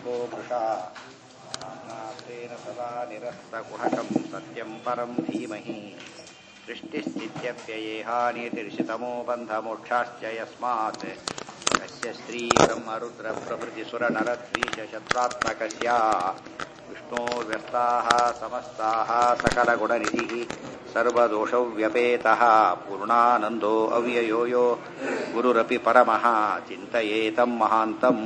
को मृषा नाम्नास्तेन सदा निरस्तकुहकं सत्यं परं धीमहि सृष्टिस्थित्यप्ययेहानितिर्षितमो बन्धमोक्षाश्च यस्मात् कस्य श्रीब्रह्मरुद्रप्रभृतिसुरनरद्वीषशत्रात्मकस्य विष्णोर्व्यस्ताः समस्ताः सकलगुणनिधिः सर्वदोषव्यपेतः पूर्णानन्दो अव्ययो यो गुरुरपि परमः चिन्तयेतं महान्तम्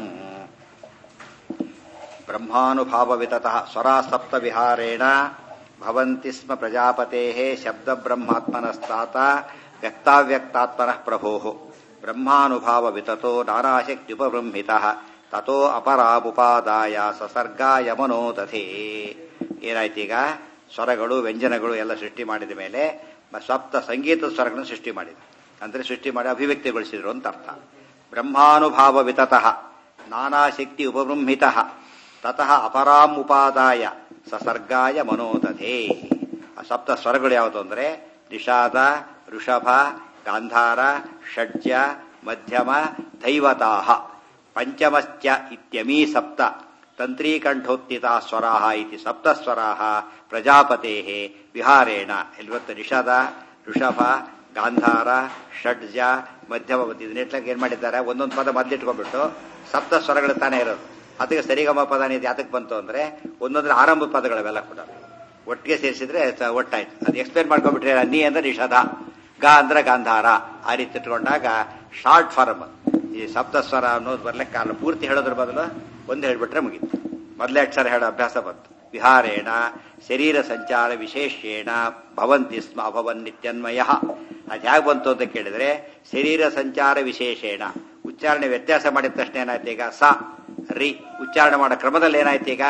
ब्रह्मानुभावविततः स्वरासप्तविहारेण भवन्ति स्म प्रजापतेः शब्दब्रह्मात्मनस्तात व्यक्ताव्यक्तात्मनः प्रभोः ब्रह्मानुभावविततो नानाशक्त्युपबृंहितः ತಥೋ ಅಪರಾಬುಪಾದಾಯ ಸಸರ್ಗಾಯ ಮನೋದಧೇ ಏನಾಯ್ತೀಗ ಸ್ವರಗಳು ವ್ಯಂಜನಗಳು ಎಲ್ಲ ಸೃಷ್ಟಿ ಮಾಡಿದ ಮೇಲೆ ಸಪ್ತ ಸಂಗೀತದ ಸ್ವರಗಳನ್ನು ಸೃಷ್ಟಿ ಮಾಡಿದ ಅಂದರೆ ಸೃಷ್ಟಿ ಮಾಡಿ ಅಭಿವ್ಯಕ್ತಿಗೊಳಿಸಿದ್ರು ಅಂತ ಅರ್ಥ ಬ್ರಹ್ಮಾನುಭಾವ ವಿತತಃ ನಾನಾಶಕ್ತಿ ಉಪಬೃಂಹಿತ ತತಃ ಅಪರಾಂ ಉಪಾದಾಯ ಸಸರ್ಗಾಯ ಮನೋದಧೇ ಆ ಸಪ್ತ ಸ್ವರಗಳು ಯಾವುದು ಅಂದರೆ ನಿಷಾದ ಋಷಭ ಗಾಂಧಾರ ಷಡ್ಜ ಮಧ್ಯಮ ದೈವತಾಹ ಪಂಚಮಶ್ಚ ಇತ್ಯಮೀ ಸಪ್ತ ತಂತ್ರೀಕಂಠೋತ್ತಿತಾ ಸ್ವರಾಹ ಇತಿ ಸಪ್ತ ಸ್ವರಾಹ ಪ್ರಜಾಪತೆ ವಿಹಾರೇಣ ಇಲ್ವತ್ತು ನಿಷಾದ ಋಷಭ ಗಾಂಧಾರ ಷಡ್ಜ ಮಧ್ಯಮವತಿ ಇದನ್ನೆಟ್ಲಾಗ ಏನ್ ಮಾಡಿದ್ದಾರೆ ಒಂದೊಂದು ಪದ ಮೊದಲಿಟ್ಕೊಂಡ್ಬಿಟ್ಟು ಸಪ್ತ ಸ್ವರಗಳು ತಾನೇ ಇರೋದು ಅದಕ್ಕೆ ಸರಿಗಮ ಪದ ಇದು ಯಾತಕ್ಕೆ ಬಂತು ಅಂದ್ರೆ ಒಂದೊಂದ್ರ ಆರಂಭ ಪದಗಳವೆಲ್ಲ ಕೂಡ ಒಟ್ಟಿಗೆ ಸೇರಿಸಿದ್ರೆ ಒಟ್ಟಾಯ್ತು ಅದು ಎಕ್ಸ್ಪ್ಲೇನ್ ಮಾಡ್ಕೊಂಡ್ಬಿಟ್ರೆ ನೀ ಅಂದ್ರೆ ನಿಷಾದ ಗಾ ಅಂದ್ರೆ ಗಾಂಧಾರ ಆ ರೀತಿ ಇಟ್ಕೊಂಡಾಗ ಶಾರ್ಟ್ ಫಾರ್ಮ್ ಈ ಸಪ್ತಸ್ವರ ಅನ್ನೋದು ಬರ್ಲಿಕ್ಕೆ ಕಾಲ ಪೂರ್ತಿ ಹೇಳೋದ್ರ ಬದಲು ಒಂದು ಹೇಳ್ಬಿಟ್ರೆ ಮುಗೀತು ಮೊದಲೇ ಅಕ್ಷರ ಹೇಳೋ ಅಭ್ಯಾಸ ಬಂತು ವಿಹಾರೇಣ ಶರೀರ ಸಂಚಾರ ವಿಶೇಷೇಣ ಭವಂತಿ ಸ್ಮ ಅಭವನ್ ನಿತ್ಯನ್ಮಯ ಅದು ಹೇಗೆ ಬಂತು ಅಂತ ಕೇಳಿದ್ರೆ ಶರೀರ ಸಂಚಾರ ವಿಶೇಷೇಣ ಉಚ್ಚಾರಣೆ ವ್ಯತ್ಯಾಸ ಮಾಡಿದ ತಕ್ಷಣ ಏನಾಯ್ತು ಈಗ ಸ ರಿ ಉಚ್ಚಾರಣೆ ಮಾಡೋ ಕ್ರಮದಲ್ಲಿ ಏನಾಯ್ತು ಈಗ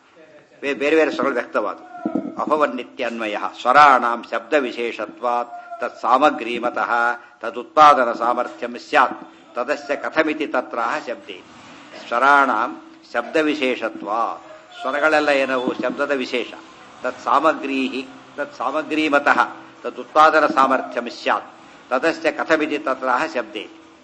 ಬೇರೆ ಬೇರೆ ಸ್ವರಗಳು ವ್ಯಕ್ತವಾದವು ಅಭವನ್ ನಿತ್ಯನ್ಮಯ ಸ್ವರಾಣಾಂ ಶಬ್ದ ವಿಶೇಷತ್ವಾತ್ ತತ್ ಸಾಮಗ್ರೀಮತಃ ತದುತ್ಪಾದನ ಸಾಮರ್ಥ್ಯಂ ಸ್ಯಾತ್ ತದಸ್ಯ ಕಥಮಿತಿ ತತ್ರ ಶಬ್ದೇ ಸ್ವರಾಣಾಂ ಶಬ್ದ ವಿಶೇಷತ್ವ ಸ್ವರಗಳೆಲ್ಲ ಏನವು ಶಬ್ದದ ವಿಶೇಷ ತತ್ ಸಾಮಗ್ರೀ ತತ್ ಸಾಮಗ್ರೀಮತಃ ತತ್ ಉತ್ಪಾದನ ಸಾಮರ್ಥ್ಯಂ ಸ್ಯಾತ್ ತದಸ್ಯ ಕಥಮಿತಿ ತತ್ರ ಶಬ್ದೇ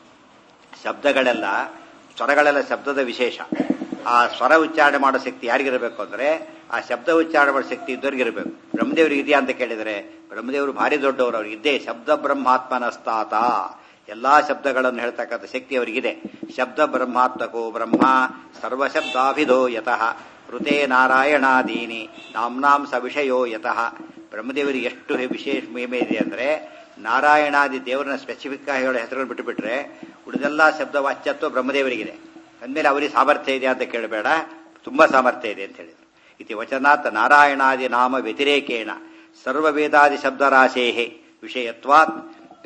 ಶಬ್ದಗಳೆಲ್ಲ ಸ್ವರಗಳೆಲ್ಲ ಶಬ್ದದ ವಿಶೇಷ ಆ ಸ್ವರ ಉಚ್ಚಾರಣೆ ಮಾಡೋ ಶಕ್ತಿ ಯಾರಿಗಿರಬೇಕು ಅಂದ್ರೆ ಆ ಶಬ್ದ ಉಚ್ಚಾರಣೆ ಮಾಡೋ ಶಕ್ತಿ ಇದ್ದವ್ರಿಗಿರಬೇಕು ಬ್ರಹ್ಮದೇವ್ರಿಗೆ ಇದೆಯಾ ಅಂತ ಕೇಳಿದರೆ ಬ್ರಹ್ಮದೇವರು ಭಾರಿ ದೊಡ್ಡವರು ಅವ್ರಿಗೆ ಇದ್ದೇ ಶಬ್ದ ಬ್ರಹ್ಮಾತ್ಮನಸ್ತಾತ ಎಲ್ಲಾ ಶಬ್ದಗಳನ್ನು ಹೇಳ್ತಕ್ಕಂಥ ಶಕ್ತಿ ಅವರಿಗಿದೆ ಶಬ್ದ ಬ್ರಹ್ಮಾತ್ಮಕೋ ಬ್ರಹ್ಮ ಸರ್ವಶಬ್ದಾಭಿಧೋ ಯತಃ ಋತೇ ನಾರಾಯಣಾದೀನಿ ನಾಮ್ನಾಂ ಸ ವಿಷಯೋ ಯತಃ ಬ್ರಹ್ಮದೇವರಿಗೆ ಎಷ್ಟು ವಿಶೇಷ ಮಹಿಮೆ ಇದೆ ಅಂದ್ರೆ ನಾರಾಯಣಾದಿ ದೇವರನ್ನ ಸ್ಪೆಸಿಫಿಕ್ ಆಗಿ ಹೇಳೋ ಹೆಸರುಗಳು ಬಿಟ್ಟುಬಿಟ್ರೆ ಉಳಿದೆಲ್ಲ ಶಬ್ದ ವಾಚ್ಯತ್ವ ಬ್ರಹ್ಮದೇವರಿಗಿದೆ ಅಂದಮೇಲೆ ಅವರಿಗೆ ಸಾಮರ್ಥ್ಯ ಇದೆ ಅಂತ ಕೇಳಬೇಡ ತುಂಬಾ ಸಾಮರ್ಥ್ಯ ಇದೆ ಅಂತ ಹೇಳಿದ್ರು ಇತಿ ವಚನಾತ್ ನಾರಾಯಣಾದಿ ನಾಮ ವ್ಯತಿರೇಕೇಣ ಸರ್ವವೇದಾದಿ ಶಬ್ದರಾಶೇ ವಿಷಯತ್ವಾತ್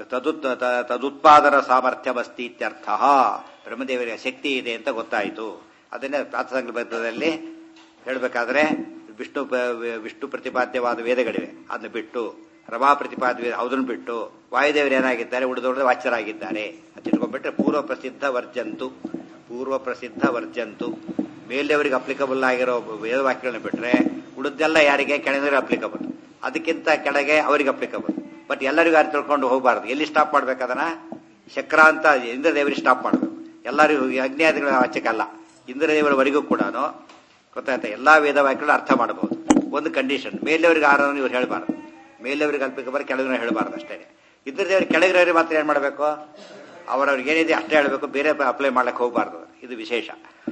ತದುತ್ಪಾದನ ಸಾಮರ್ಥ್ಯವಸ್ತಿ ಇತ್ಯರ್ಥ ಬ್ರಹ್ಮದೇವರಿಗೆ ಶಕ್ತಿ ಇದೆ ಅಂತ ಗೊತ್ತಾಯಿತು ಅದನ್ನೇ ಪ್ರಾತಸಂಕಲ್ಪದಲ್ಲಿ ಹೇಳಬೇಕಾದ್ರೆ ವಿಷ್ಣು ವಿಷ್ಣು ಪ್ರತಿಪಾದ್ಯವಾದ ವೇದಗಳಿವೆ ಅದನ್ನ ಬಿಟ್ಟು ರಮಾ ಪ್ರತಿಪಾದ್ಯ ಅದನ್ನು ಬಿಟ್ಟು ವಾಯುದೇವರು ಏನಾಗಿದ್ದಾರೆ ಉಳಿದೊಳದ ವಾಚ್ಯರಾಗಿದ್ದಾರೆ ಅಂತ ಇಟ್ಕೊಂಡ್ಬಿಟ್ರೆ ಪೂರ್ವ ಪ್ರಸಿದ್ಧ ವರ್ಜಂತು ಪೂರ್ವ ಪ್ರಸಿದ್ಧ ವರ್ಜಂತು ಮೇಲೆಯವರಿಗೆ ಅಪ್ಲಿಕಬಲ್ ಆಗಿರೋ ವೇದವಾಕ್ಯಗಳನ್ನ ಬಿಟ್ರೆ ಉಳಿದೆಲ್ಲ ಯಾರಿಗೆ ಕೆಳಗೆ ಅಪ್ಲಿಕಬಲ್ ಅದಕ್ಕಿಂತ ಕೆಳಗೆ ಅವರಿಗೆ ಅಪ್ಲಿಕಬಲ್ ಬಟ್ ಎಲ್ಲರಿಗೂ ಯಾರು ತಿಳ್ಕೊಂಡು ಹೋಗಬಾರ್ದು ಎಲ್ಲಿ ಸ್ಟಾಪ್ ಮಾಡ್ಬೇಕದನ್ನ ಚಕ್ರ ಅಂತ ಇಂದ್ರದೇವರಿಗೆ ಸ್ಟಾಪ್ ಮಾಡಬೇಕು ಎಲ್ಲರಿಗೂ ಅಗ್ನಿಯಾದಿಗಳ ಅವಶ್ಯಕಲ್ಲ ಇಂದ್ರದೇವರವರೆಗೂ ಕೂಡ ಗೊತ್ತಾಯ್ತಾ ಎಲ್ಲಾ ವೇದವಾಕ್ಯಗಳು ಅರ್ಥ ಮಾಡಬಹುದು ಒಂದು ಕಂಡೀಷನ್ ಮೇಲೆಯವರಿಗೆ ಆರೋನ ಇವ್ರು ಹೇಳಬಾರ್ದು ಮೇಲೆಯವರಿಗೆ ಅಲ್ಪಿಕಬಾರ ಕೆಳಗಿನ ಹೇಳಬಾರ್ದು ಅಷ್ಟೇ ಇಂದ್ರದೇವರಿಗೆ ಕೆಳಗಿರೋರಿಗೆ ಮಾತ್ರ ಏನ್ ಮಾಡಬೇಕು ಅವರವ್ರಿಗೆ ಏನಿದೆ ಅಷ್ಟೇ ಹೇಳಬೇಕು ಬೇರೆ ಅಪ್ಲೈ ಮಾಡ್ಲಿಕ್ಕೆ ಹೋಗಬಾರ್ದು ಇದು ವಿಶೇಷ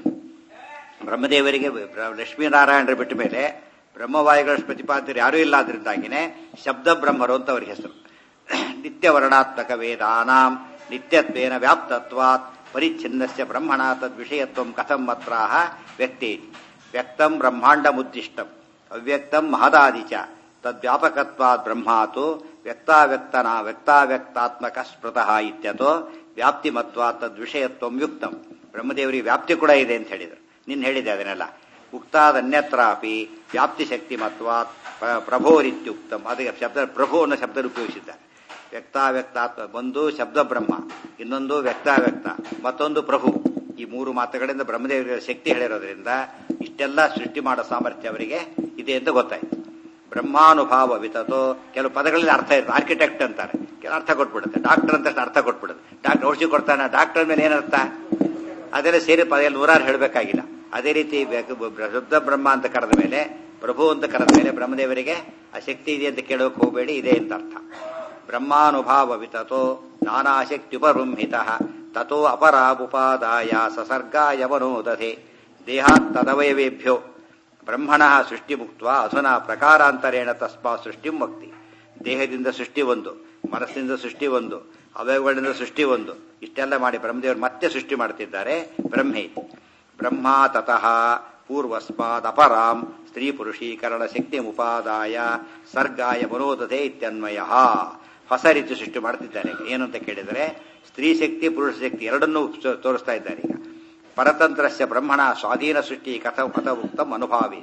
ಬ್ರಹ್ಮದೇವರಿಗೆ ಲಕ್ಷ್ಮೀನಾರಾಯಣರ ಬಿಟ್ಟ ಮೇಲೆ ಬ್ರಹ್ಮವಾಯುಗಳ ಪ್ರತಿಪಾದ್ಯರು ಯಾರೂ ಇಲ್ಲ ಆದ್ರಿಂದಾಗಿನೇ ಶಬ್ದ ಬ್ರಹ್ಮರು ಅಂತ ಅವ್ರಿಗೆ ಹೆಸರು ನಿತ್ಯ ವರ್ಣಾತ್ಮಕ ವೇದಾನಾಂ ನಿತ್ಯತ್ವೇನ ವ್ಯಾಪ್ತತ್ವಾತ್ ಪರಿಚ್ಛಿನ್ನಸ್ಯ ಬ್ರಹ್ಮಣ ತದ್ ವಿಷಯತ್ವ ಕಥಂ ಮಾತ್ರಾಹ ವ್ಯಕ್ತಿ ವ್ಯಕ್ತಂ ಬ್ರಹ್ಮಾಂಡ ಮುದ್ದಿಷ್ಟಂ ಅವ್ಯಕ್ತಂ ಮಹದಾದಿ ಚ ತದ್ವ್ಯಾಪಕತ್ವಾತ್ ಬ್ರಹ್ಮಾತು ವ್ಯಕ್ತಾವ್ಯಕ್ತನ ವ್ಯಕ್ತಾವ್ಯಕ್ತಾತ್ಮಕ ಸ್ಮೃತಃ ಇತ್ಯತೋ ವ್ಯಾಪ್ತಿಮತ್ವ ತದ್ವಿಷಯತ್ವಂ ಯುಕ್ತಂ ಬ್ರಹ್ಮದೇವರಿಗೆ ವ್ಯಾಪ್ತಿ ಕೂಡ ಇದೆ ಅಂತ ಹೇಳಿದರು ನಿನ್ನ ಹೇಳಿದೆ ಅದನ್ನೆಲ್ಲ ಉಕ್ತಾದನ್ಯತ್ರಾಪಿ ವ್ಯಾಪ್ತಿ ಶಕ್ತಿ ಮತ್ವಾತ್ ಪ್ರಭೋರಿತ್ಯುಕ್ತಂ ಅದಕ್ಕೆ ಶಬ್ದ ಪ್ರಭು ಅನ್ನೋ ಶಬ್ದ ಉಪಯೋಗಿಸಿದ್ದಾರೆ ವ್ಯಕ್ತಾವ್ಯಕ್ತಾತ್ಮ ಒಂದು ಶಬ್ದ ಬ್ರಹ್ಮ ಇನ್ನೊಂದು ವ್ಯಕ್ತಾವ್ಯಕ್ತ ಮತ್ತೊಂದು ಪ್ರಭು ಈ ಮೂರು ಮಾತುಗಳಿಂದ ಬ್ರಹ್ಮದೇವರ ಶಕ್ತಿ ಹೇಳಿರೋದ್ರಿಂದ ಇಷ್ಟೆಲ್ಲ ಸೃಷ್ಟಿ ಮಾಡೋ ಸಾಮರ್ಥ್ಯ ಅವರಿಗೆ ಇದೆ ಅಂತ ಗೊತ್ತಾಯ್ತು ಬ್ರಹ್ಮಾನುಭಾವ ವಿತತೋ ಕೆಲವು ಪದಗಳಲ್ಲಿ ಅರ್ಥ ಇರುತ್ತೆ ಆರ್ಕಿಟೆಕ್ಟ್ ಅಂತಾರೆ ಕೆಲವು ಅರ್ಥ ಕೊಟ್ಬಿಡುತ್ತೆ ಡಾಕ್ಟರ್ ಅಂತ ಅರ್ಥ ಕೊಟ್ಬಿಡುತ್ತೆ ಡಾಕ್ಟರ್ ಔಷಧಿ ಕೊಡ್ತಾನೆ ಡಾಕ್ಟರ್ ಮೇಲೆ ಏನರ್ಥ ಅದೆಲ್ಲ ಸೇರಿ ಪದ ನೂರಾರು ಹೇಳಬೇಕಾಗಿಲ್ಲ ಅದೇ ರೀತಿ ವ್ಯ- ಶುದ್ಧ ಬ್ರಹ್ಮ ಅಂತ ಕರೆದ ಮೇಲೆ ಪ್ರಭು ಅಂತ ಕರೆದ ಮೇಲೆ ಬ್ರಹ್ಮದೇವರಿಗೆ ಆ ಶಕ್ತಿ ಇದೆ ಅಂತ ಕೇಳೋಕೆ ಹೋಗಬೇಡಿ ಇದೆ ಅಂತ ಅರ್ಥ ಬ್ರಹ್ಮಾನುಭಾವ ವಿತತೋ ನಾನಾಶಕ್ತ್ಯುಪರುಂಹಿತ ತಥೋ ಅಪರಾಪುಪಾದಾಯ ಸಸರ್ಗಾಯ ಮನೋದಧೆ ದೇಹಾತ್ ತದವಯವೇಭ್ಯೋ ಬ್ರಹ್ಮಣ ಸೃಷ್ಟಿ ಮುಕ್ತ ಅಧುನಾ ಪ್ರಕಾರಾಂತರೇಣ ತಸ್ಮಾ ಸೃಷ್ಟಿ ಮುಕ್ತಿ ದೇಹದಿಂದ ಸೃಷ್ಟಿ ಒಂದು ಮನಸ್ಸಿನಿಂದ ಸೃಷ್ಟಿ ಒಂದು ಅವಯವಗಳಿಂದ ಸೃಷ್ಟಿ ಒಂದು ಇಷ್ಟೆಲ್ಲ ಮಾಡಿ ಬ್ರಹ್ಮದೇವರು ಮತ್ತೆ ಸೃಷ್ಟಿ ಮಾಡ್ತಿದ್ದಾರೆ ಬ್ರಹ್ಮೇ ಬ್ರಹ್ಮ ತತಃ ಪೂರ್ವಸ್ಮಾದ್ ಅಪರಾಂ ಸ್ತ್ರೀ ಪುರುಷೀಕರಣ ಶಕ್ತಿ ಉಪಾದಾಯ ಸರ್ಗಾಯ ಮನೋದತೆ ಇತ್ಯನ್ವಯ ಹೊಸ ರೀತಿ ಸೃಷ್ಟಿ ಮಾಡ್ತಿದ್ದಾರೆ ಈಗ. ಏನು ಅಂತ ಕೇಳಿದರೆ ಸ್ತ್ರೀ ಶಕ್ತಿ ಪುರುಷ ಶಕ್ತಿ ಎರಡನ್ನೂ ತೋ- ತೋರಿಸ್ತಾ ಇದ್ದಾರೆ ಈಗ ಪರತಂತ್ರಸ್ಯ ಬ್ರಹ್ಮಣ ಸ್ವಾಧೀನ ಸೃಷ್ಟಿ ಕಥ ಕಥ ಉಕ್ತಂ ಅನುಭಾವಿ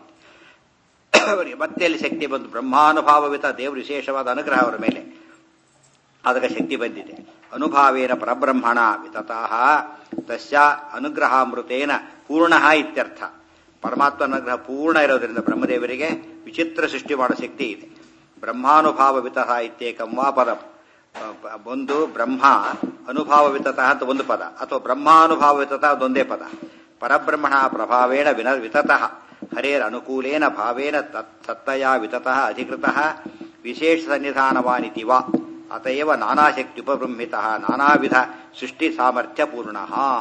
ಅವರಿಗೆ ಮತ್ತೆ ಅಲ್ಲಿ ಶಕ್ತಿ ಬಂದು ಬ್ರಹ್ಮಾನುಭಾವವಿತ ದೇವರು ವಿಶೇಷವಾದ ಅನುಗ್ರಹ ಅವರ ಮೇಲೆ ಅದಕ್ಕೆ ಶಕ್ತಿ ಬಂದಿದೆ ಅನುಭಾವೇನ ಪರಬ್ರಹ್ಮಣ ವಿತತಃ ತಸ್ಯ ಅನುಗ್ರಹಾಮೃತೇನ ಪೂರ್ಣ ಇತ್ಯರ್ಥ ಪರಮಾತ್ಮ ಅನುಗ್ರಹ ಪೂರ್ಣ ಇರೋದ್ರಿಂದ ಬ್ರಹ್ಮದೇವರಿಗೆ ವಿಚಿತ್ರ ಸೃಷ್ಟಿ ಮಾಡೋ ಶಕ್ತಿ ಇದೆ ಬ್ರಹ್ಮಾನುಭಾವವಿತಃ ಇತ್ಯೇಕಂ ವಾ ಪದಂ ಒಂದು ಬ್ರಹ್ಮ ಅನುಭಾವವಿತತಃ ಅಂತ ಒಂದು ಪದ ಅಥವಾ ಬ್ರಹ್ಮಾನುಭಾವವಿತತಃ ಅದೊಂದೇ ಪದ ಪರಬ್ರಹ್ಮಣ ಪ್ರಭಾವೇಣ ವಿನ ವಿತತಃ ಹರೇರ್ ಅನುಕೂಲೇನ ಭಾವೇನ ತತ್ ಸತ್ತಯ ವಿತತಃ ಅಧಿಕೃತಃ ವಿಶೇಷ ಸನ್ನಿಧಾನವಾನಿತಿ ವಾ ಅತಯವ ನಾನಾಶಕ್ತಿ ಉಪಬೃಂಹಿತ ನಾನಾವಿಧ ಸೃಷ್ಟಿ ಸಾಮರ್ಥ್ಯ ಪೂರ್ಣ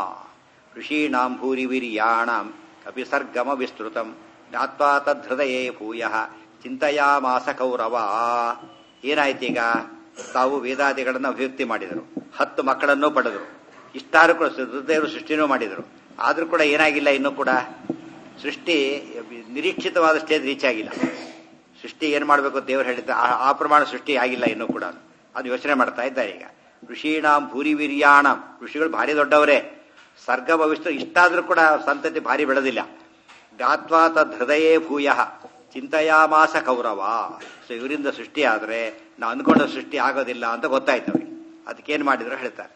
ಋಷೀಣಾಂ ಭೂರಿವಿರ್ಯಾಣಾಂ ಅಪಿ ಸರ್ಗಮ ವಿಸ್ತೃತಂ ಜ್ಞಾತ್ವಾ ತದ್ಹೃದಯೇ ಭೂಯ ಚಿಂತೆಯಾಮಾಸ ಕೌರವ ಏನಾಯ್ತೀಗ ತಾವು ವೇದಾದಿಗಳನ್ನು ಅಭಿವ್ಯಕ್ತಿ ಮಾಡಿದರು ಹತ್ತು ಮಕ್ಕಳನ್ನೂ ಪಡೆದರು ಇಷ್ಟಾರು ಕೂಡ ಹೃದಯರು ಸೃಷ್ಟಿನೂ ಮಾಡಿದರು ಆದ್ರೂ ಕೂಡ ಏನಾಗಿಲ್ಲ ಇನ್ನೂ ಕೂಡ ಸೃಷ್ಟಿ ನಿರೀಕ್ಷಿತವಾದ ಸ್ಟೇಜ್ ರೀಚ್ ಆಗಿಲ್ಲ ಸೃಷ್ಟಿ ಏನ್ ಮಾಡಬೇಕು ದೇವರು ಹೇಳಿದ್ದ ಆ- ಆ ಪ್ರಮಾಣ ಸೃಷ್ಟಿ ಆಗಿಲ್ಲ ಇನ್ನೂ ಕೂಡ ಅದು ಯೋಚನೆ ಮಾಡ್ತಾ ಇದ್ದಾರೆ ಈಗ ಋಷೀಣಾಂ ಭೂರಿವೀರ್ಯಾಣಂ ಋಷಿಗಳು ಭಾರಿ ದೊಡ್ಡವರೇ ಸರ್ಗ ಭವಿಷ್ಯ ಇಷ್ಟಾದ್ರೂ ಕೂಡ ಸಂತತಿ ಭಾರಿ ಬೆಳೆದಿಲ್ಲ ಗಾತ್ವಾ ತದ್ ಹೃದಯೇ ಭೂಯ ಚಿಂತೆಯಾಮಾಸ ಕೌರವ ಸೊ ಇವರಿಂದ ಸೃಷ್ಟಿ ಆದ್ರೆ ನಾವು ಅನ್ಕೊಂಡ ಸೃಷ್ಟಿ ಆಗೋದಿಲ್ಲ ಅಂತ ಗೊತ್ತಾಯ್ತು ಅವ್ರಿಗೆ ಅದಕ್ಕೇನ್ ಮಾಡಿದ್ರು ಹೇಳ್ತಾರೆ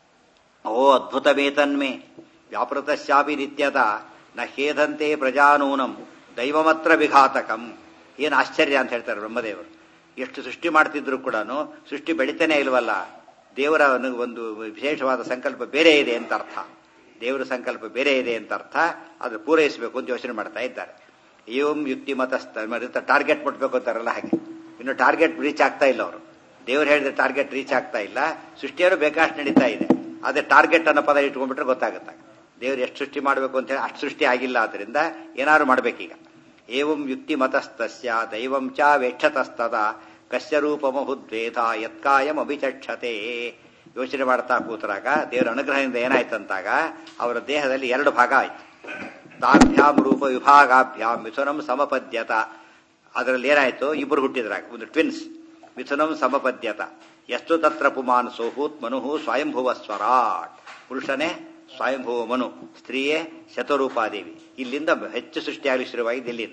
ಓ ಅದ್ಭುತಮೇತನ್ಮೇ ವ್ಯಾಪೃತಶ್ಯಾಪಿ ನಿತ್ಯತ ನ ಹೇದಂತೆ ಪ್ರಜಾನೂನಂ ದೈವಮತ್ರ ವಿಘಾತಕಂ ಏನು ಆಶ್ಚರ್ಯ ಅಂತ ಹೇಳ್ತಾರೆ ಬ್ರಹ್ಮದೇವರು ಎಷ್ಟು ಸೃಷ್ಟಿ ಮಾಡ್ತಿದ್ರು ಕೂಡ ಸೃಷ್ಟಿ ಬೆಳಿತಾನೆ ಇಲ್ವಲ್ಲ ದೇವರ ಒಂದು- ಒಂದು ವಿಶೇಷವಾದ ಸಂಕಲ್ಪ ಬೇರೆ ಇದೆ ಅಂತ ಅರ್ಥ ದೇವರ ಸಂಕಲ್ಪ ಬೇರೆ ಇದೆ ಅಂತ ಅರ್ಥ ಅದು ಪೂರೈಸಬೇಕು ಅಂತ ಯೋಚನೆ ಮಾಡ್ತಾ ಇದ್ದಾರೆ ಏವಂ ಯುಕ್ತಿ ಮತ ಟಾರ್ಗೆಟ್ ಮುಟ್ಬೇಕು ಅಂತಾರಲ್ಲ ಹಾಗೆ ಇನ್ನು ಟಾರ್ಗೆಟ್ ರೀಚ್ ಆಗ್ತಾ ಇಲ್ಲ ಅವರು ದೇವರು ಹೇಳಿದ ಟಾರ್ಗೆಟ್ ರೀಚ್ ಆಗ್ತಾ ಇಲ್ಲ ಸೃಷ್ಟಿಯವರು ಬೇಕಾಷ್ಟು ನಡೀತಾ ಇದೆ ಅದೇ ಟಾರ್ಗೆಟ್ ಅನ್ನೋ ಪದ ಇಟ್ಕೊಂಡ್ಬಿಟ್ರೆ ಗೊತ್ತಾಗುತ್ತೆ ದೇವರು ಎಷ್ಟು ಸೃಷ್ಟಿ ಮಾಡಬೇಕು ಅಂತ ಹೇಳಿ ಅಷ್ಟು ಸೃಷ್ಟಿ ಆಗಿಲ್ಲ ಆದ್ರಿಂದ ಏನಾದ್ರು ಮಾಡ್ಬೇಕೀಗ ಏವಂ ಯುಕ್ತಿ ಮತಸ್ತಸ್ಯ ದೈವಂ ಚ ವೇಕ್ಷತಸ್ತದ ಕಶ್ಯ ರೂಪಮಹುದ್ವೇದ ಯತ್ಕಾಯಂ ಅಭಿಚಕ್ಷತೆ ಯೋಚನೆ ಮಾಡ್ತಾ ಕೂತರಾಗ ದೇವರ ಅನುಗ್ರಹದಿಂದ ಏನಾಯ್ತಂತಾಗ ಅವರ ದೇಹದಲ್ಲಿ ಎರಡು ಭಾಗ ಆಯ್ತು ತಾಭ್ಯಾಂ ರೂಪ ವಿಭಾಗಾಭ್ಯಾಂ ಮಿಥುನಂ ಸಮಪದ್ಯತ ಅದರಲ್ಲಿ ಏನಾಯ್ತು ಇಬ್ಬರು ಹುಟ್ಟಿದ್ರಾಗ ಒಂದು ಟ್ವಿನ್ಸ್ ಮಿಥುನಂ ಸಮಪದ್ಯತ ಎಷ್ಟು ತತ್ರ ಪುಮಾನ್ ಸೋಹೂತ್ ಮನುಹು ಸ್ವಯಂಭುವ ಸ್ವರಾಟ್ ಪುರುಷನೇ ಸ್ವಯಂಭುವ ಮನು ಸ್ತ್ರೀಯೇ ಶತರೂಪಾದೇವಿ ಇಲ್ಲಿಂದ ಹೆಚ್ಚು ಸೃಷ್ಟಿಯಾಗಲಿ ಶುರುವಾಗಿದ್ದು ಇಲ್ಲಿಂದ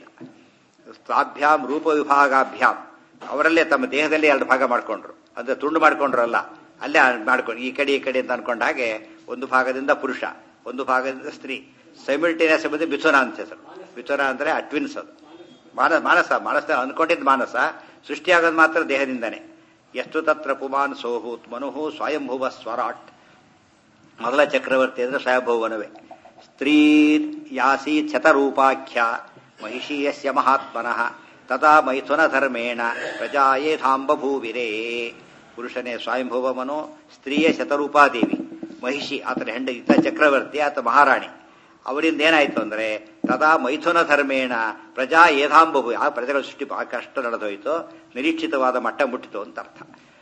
ತಾಭ್ಯಾಂ ರೂಪ ವಿಭಾಗಾಭ್ಯಾಂ ಅವರಲ್ಲೇ ತಮ್ಮ ದೇಹದಲ್ಲಿ ಎರಡು ಭಾಗ ಮಾಡ್ಕೊಂಡ್ರು ಅಂದ್ರೆ ತುಂಡು ಮಾಡ್ಕೊಂಡ್ರಲ್ಲ ಅಲ್ಲೇ ಮಾಡ್ಕೊಂಡು ಈ ಕಡೆ ಈ ಕಡೆ ಅಂತ ಅನ್ಕೊಂಡ ಹಾಗೆ ಒಂದು ಭಾಗದಿಂದ ಪುರುಷ ಒಂದು ಭಾಗದಿಂದ ಸ್ತ್ರೀ ಸೈಮಿಲ್ಟೇನಿಯಸ್ ಎಂಬುದು ಮಿಥುನ ಅಂತ ಹೆಸರು ಮಿಥುನ ಅಂದ್ರೆ ಆ ಟ್ವಿನ್ಸ್ ಅದು ಮಾನ ಮಾನಸ ಮಾನಸ ಅನ್ಕೊಂಡಿದ್ದು ಮಾನಸ ಸೃಷ್ಟಿಯಾಗೋದು ಮಾತ್ರ ದೇಹದಿಂದನೇ ಎಷ್ಟು ತತ್ರ ಪುಮಾನ್ ಸೋಹೂತ್ ಮನುಹು ಸ್ವಯಂಭುವ ಸ್ವರಾಟ್ ಮೊದಲ ಚಕ್ರವರ್ತಿ ಅಂದ್ರೆ ಸ್ವಯಂಭುವನವೇ ಸ್ತ್ರೀ ಯಾಸಿ ಶತರೂಪಾಖ್ಯ ಮಹಿಷೀಯಸ್ಯ ಮಹಾತ್ಮನಃ ತಥಾ ಮೈಥುನ ಧರ್ಮೇಣ ಪ್ರಜಾಯೇಧಾಂಬಭೂವಿರೇ ಪುರುಷನೇ ಸ್ವಯಂಭುವ ಮನು ಸ್ತ್ರೀಯೇ ಶತರೂಪಾದೇವಿ ಮಹಿಷಿ ಆತನ ಹೆಂಡ ಇತ್ತ ಚಕ್ರವರ್ತಿ ಆತ ಮಹಾರಾಣಿ ಅವರಿಂದ ಏನಾಯ್ತು ಅಂದ್ರೆ ತದಾ ಮೈಥುನ ಧರ್ಮೇಣ ಪ್ರಜಾ ಏಧಾಂಬಭು ಆ ಪ್ರಜೆಗಳ ಸೃಷ್ಟಿ ಬಹಳ ಕಷ್ಟ ನಡೆದೋಯ್ತು ನಿರೀಕ್ಷಿತವಾದ ಮಟ್ಟ ಮುಟ್ಟಿತು ಅಂತ ಅರ್ಥ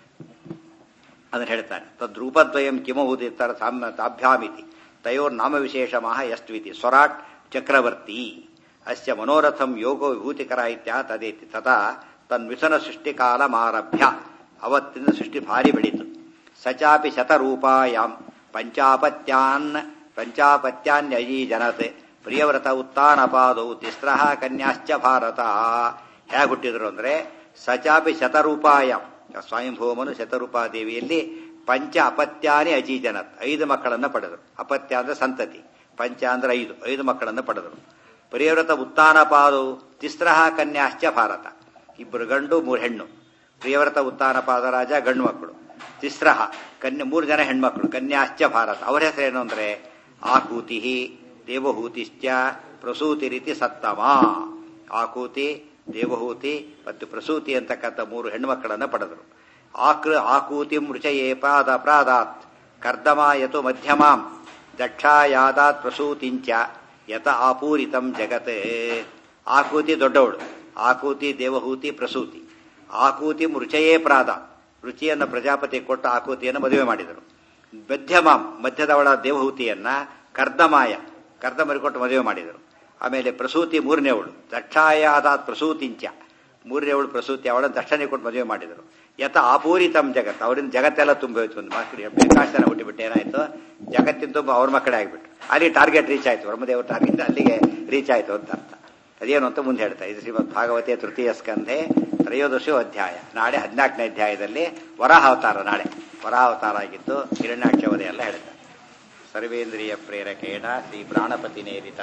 ಅದನ್ನು ಹೇಳ್ತಾನೆ ತದ್ರೂಪದ್ವಯಂ ಕಿಮಹುದಿತ್ತರ ತಾಭ್ಯಾಮಿತಿ ತಯೋರ್ ನಾಮ ವಿಶೇಷಮಃ ಯಸ್ತ್ವಿತಿ ಸ್ವರಾಟ್ ಚಕ್ರವರ್ತಿ ಅಸ್ಯ ಮನೋರಥಂ ಯೋಗೋ ವಿಭೂತಿಕರ ಇತ್ಯಾ ತದೇತಿ ತಥಾ ತನ್ಮಿಥುನ ಸೃಷ್ಟಿಕಾಲಮಾರಭ್ಯ ಅವತ್ತಿನ ಸೃಷ್ಟಿ ಭಾರಿ ಬೆಳೀತು ಸಚಾಪಿ ಶತರೂಪಾಯಾಂ ಪಂಚಾಪತ್ಯಾನ್ ಪಂಚಾಪತ್ಯಾನ್ಯಯೀ ಜನತೆ ಪ್ರಿಯವ್ರತ ಉತ್ತಾನಪಾದೌ ತಿಸ್ರಃ ಕನ್ಯಾಶ್ಚ ಭಾರತ ಹೇಗೆ ಹುಟ್ಟಿದ್ರು ಅಂದ್ರೆ ಸಚಾಪಿ ಶತರೂಪಾಯಾಂ ಸ್ವಯಂಭೂಮನು ಶತರೂಪಾದೇವಿಯಲ್ಲಿ ಪಂಚ ಅಪತ್ಯಾನಿ ಅಜೀಜನತ್ ಐದು ಮಕ್ಕಳನ್ನ ಪಡೆದರು ಅಪತ್ಯ ಅಂದ್ರೆ ಸಂತತಿ ಪಂಚ ಅಂದ್ರೆ ಐದು ಐದು ಮಕ್ಕಳನ್ನ ಪಡೆದರು ಪ್ರಿಯವ್ರತ ಉತ್ತಾನಪಾದವು ತಿಸ್ರಹ ಕನ್ಯಾಶ್ಚ ಭಾರತ ಇಬ್ಬರು ಗಂಡು ಮೂರು ಹೆಣ್ಣು ಪ್ರಿಯವ್ರತ ಉತ್ತಾನಪಾದ ರಾಜ ಗಂಡು ಮಕ್ಕಳು ತಿಸ್ರಹ ಕನ್ಯಾ ಮೂರು ಜನ ಹೆಣ್ಮಕ್ಳು ಕನ್ಯಾಶ್ಚ ಭಾರತ ಅವರ ಹೆಸರೇನು ಅಂದ್ರೆ ಆಕೂತಿ ದೇವಹೂತಿಶ್ಚ ಪ್ರಸೂತಿ ರೀತಿ ಸತ್ತಮ ಆಕೂತಿ ದೇವಹೂತಿ ಮತ್ತು ಪ್ರಸೂತಿ ಅಂತಕ್ಕಂಥ ಮೂರು ಹೆಣ್ಣುಮಕ್ಕಳನ್ನು ಪಡೆದರು ಆಕೃ ಆಕೂತಿ ಮೃಚಯೇ ಪಾದ ಪ್ರಾದಾತ್ ಕರ್ದಮ ಯತು ಮಧ್ಯಮಾಂ ದಕ್ಷಾಯಾದಾತ್ ಪ್ರಸೂತಿಂಚ ಯತ ಆಪೂರಿತಂ ಜಗತ್ ಆಕೂತಿ ದೊಡ್ಡವಳು ಆಕೂತಿ ದೇವಹೂತಿ ಪ್ರಸೂತಿ ಆಕೂತಿ ರುಚಯೇ ಪ್ರಾದ ರುಚಿಯನ್ನು ಪ್ರಜಾಪತಿ ಕೊಟ್ಟು ಆಕೂತಿಯನ್ನು ಮದುವೆ ಮಾಡಿದರು ಮಧ್ಯಮಾಂ ಮಧ್ಯದವಳ ದೇವಹೂತಿಯನ್ನ ಕರ್ದಮಾಯ ಕರ್ದಮರಿ ಕೊಟ್ಟು ಮದುವೆ ಮಾಡಿದರು ಆಮೇಲೆ ಪ್ರಸೂತಿ ಮೂರನೇವಳು ದಕ್ಷಾಯಾದಾತ್ ಪ್ರಸೂತಿಂಚ ಮೂರನೇವಳು ಪ್ರಸೂತಿ ಅವಳನ್ನು ದಕ್ಷಿಣೆ ಕೊಟ್ಟು ಮದುವೆ ಮಾಡಿದರು ಯಥ ಆಪೂರಿತಂ ಜಗತ್ ಅವರಿಂದ ಜಗತ್ತೆಲ್ಲ ತುಂಬಿ ಹೋಯ್ತು ಒಂದು ಮಕ್ಕಳು ಬೇಕಾಷ್ಟು ಜನ ಹುಟ್ಟಿಬಿಟ್ಟು ಏನಾಯ್ತು ಜಗತ್ತಿನ ತುಂಬ ಅವ್ರ ಮಕ್ಕಳೇ ಆಗಿಬಿಟ್ರು ಅಲ್ಲಿ ಟಾರ್ಗೆಟ್ ರೀಚ್ ಆಯ್ತು ಬ್ರಹ್ಮದೇವ್ರ ಟಾರ್ಗೆಟ್ ಅಲ್ಲಿಗೆ ರೀಚ್ ಆಯ್ತು ಅಂತ ಅರ್ಥ ಅದೇನು ಅಂತ ಮುಂದೆ ಹೇಳ್ತಾ ಇದು ಶ್ರೀಮದ್ ಭಾಗವತಿಯ ತೃತೀಯ ಸ್ಕಂಧೆ ತ್ರಯೋದಶೋ ಅಧ್ಯಾಯ ನಾಳೆ ಹದಿನಾಲ್ಕನೇ ಅಧ್ಯಾಯದಲ್ಲಿ ವರಾಹಾವತಾರ ನಾಳೆ ವರಾಹಾವತಾರ ಆಗಿದ್ದು ಹಿರಣ್ಯಾಕ್ಷವಧೆ ಎಲ್ಲ ಹೇಳ್ತಾರೆ ಸರ್ವೇಂದ್ರಿಯ ಪ್ರೇರಕೇಣ ಶ್ರೀ ಪ್ರಾಣಪತಿ ನೇರಿತ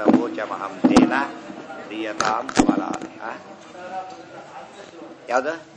ಯದವೋಚಮಹಂಸೇನ ಪ್ರಿಯತಾಂ ಕಮಲಾಲಯ ಯಾವ್ದು